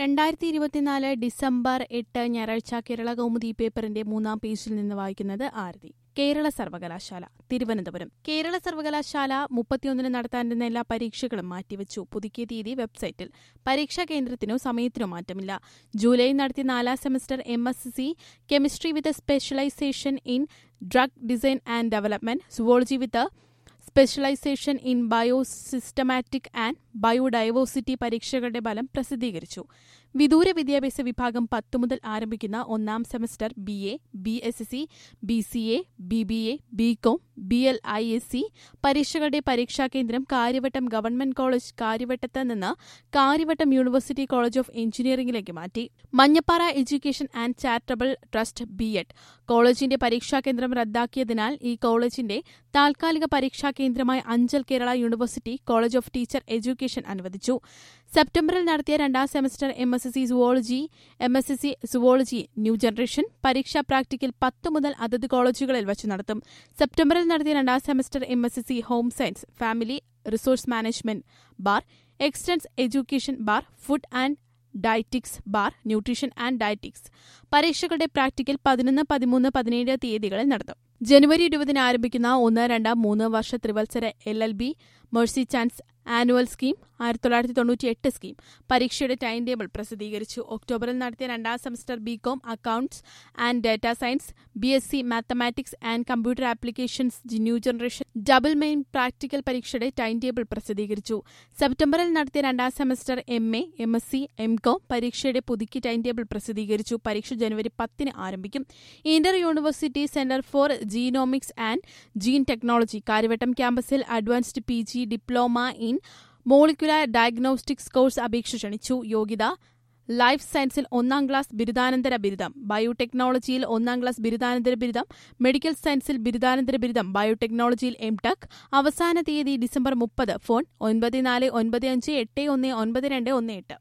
രണ്ടായിരത്തി ഇരുപത്തിനാല് ഡിസംബർ എട്ട് ഞായറാഴ്ച കേരള കൗമുദി പേപ്പറിന്റെ മൂന്നാം പേജിൽ നിന്ന് വായിക്കുന്നത് ആരതി കേരള സർവകലാശാല തിരുവനന്തപുരം കേരള സർവകലാശാല മുപ്പത്തിയൊന്നിന് നടത്താനിരുന്ന എല്ലാ പരീക്ഷകളും മാറ്റിവെച്ചു പുതുക്കിയ തീയതി വെബ്സൈറ്റിൽ പരീക്ഷാ കേന്ദ്രത്തിനോ സമയത്തിനോ മാറ്റമില്ല ജൂലൈയിൽ നടത്തിയ നാലാം semester M S C chemistry with specialisation in drug design and development zoology with specialisation in biosystematic and biodiversity പരീക്ഷകളുടെ ഫലം പ്രസിദ്ധീകരിച്ചു വിദൂര വിദ്യാഭ്യാസ വിഭാഗം പത്ത് മുതൽ ആരംഭിക്കുന്ന ഒന്നാം semester B A B S C B C A B B A B com B L I S C പരീക്ഷകളുടെ പരീക്ഷാ കേന്ദ്രം കാര്യവട്ടം ഗവൺമെന്റ് കോളേജ് കാര്യവട്ടത്ത് നിന്ന് കാര്യവട്ടം യൂണിവേഴ്സിറ്റി കോളേജ് ഓഫ് എഞ്ചിനീയറിംഗിലേക്ക് മാറ്റി Manjappara education and charitable trust B ed കോളേജിന്റെ പരീക്ഷാ കേന്ദ്രം റദ്ദാക്കിയതിനാൽ ഈ കോളേജിന്റെ താൽക്കാലിക പരീക്ഷാ കേന്ദ്രമായ Anchal Kerala university college of teacher education അനുവദിച്ചു സെപ്റ്റംബറിൽ നടത്തിയ രണ്ടാം semester M S S C zoology M S S C zoology new generation പരീക്ഷാ പ്രാക്ടിക്കൽ പത്ത് മുതൽ അതത് കോളേജുകളിൽ വച്ച് നടത്തും സെപ്റ്റംബറിൽ നടത്തിയ രണ്ടാം semester M S S C home science family resource management bar extension education bar food and dietetics bar nutrition and dietetics പരീക്ഷകളുടെ പ്രാക്ടിക്കൽ പതിനൊന്ന് പതിമൂന്ന് പതിനേഴ് തീയതികളിൽ നടത്തും ജനുവരി ഇരുപതിന് ആരംഭിക്കുന്ന ഒന്ന് രണ്ട് മൂന്ന് വർഷ ത്രിവത്സര L L B mercy chance annual scheme ആയിരത്തി തൊള്ളായിരത്തി തൊണ്ണൂറ്റി എട്ട് സ്കീം പരീക്ഷയുടെ ടൈം ടേബിൾ പ്രസിദ്ധീകരിച്ചു ഒക്ടോബറിൽ നടത്തിയ രണ്ടാം semester B com accounts and data science B S C mathematics and computer applications new generation double main practical പരീക്ഷയുടെ ടൈം ടേബിൾ പ്രസിദ്ധീകരിച്ചു സെപ്റ്റംബറിൽ നടത്തിയ രണ്ടാം semester M A M S C M com പരീക്ഷയുടെ പുതുക്കി ടൈം ടേബിൾ പ്രസിദ്ധീകരിച്ചു പരീക്ഷ ജനുവരി പത്തിന് ആരംഭിക്കും inter university centre for genomics and gene technology Karyavattom ക്യാമ്പസിൽ advanced P G diploma in molecular diagnostics course അപേക്ഷ ക്ഷണിച്ചു യോഗ്യത ലൈഫ് സയൻസിൽ ഒന്നാം ക്ലാസ് ബിരുദാനന്തര ബിരുദം ബയോടെക്നോളജിയിൽ ഒന്നാം ക്ലാസ് ബിരുദാനന്തര ബിരുദം മെഡിക്കൽ സയൻസിൽ ബിരുദാനന്തര ബിരുദം ബയോടെക്നോളജിയിൽ എം ടെക് അവസാന തീയതി ഡിസംബർ മുപ്പത് ഫോൺ ഒൻപത് നാല് ഒൻപത് അഞ്ച് എട്ട് ഒന്ന് ഒൻപത് രണ്ട് ഒന്ന് എട്ട്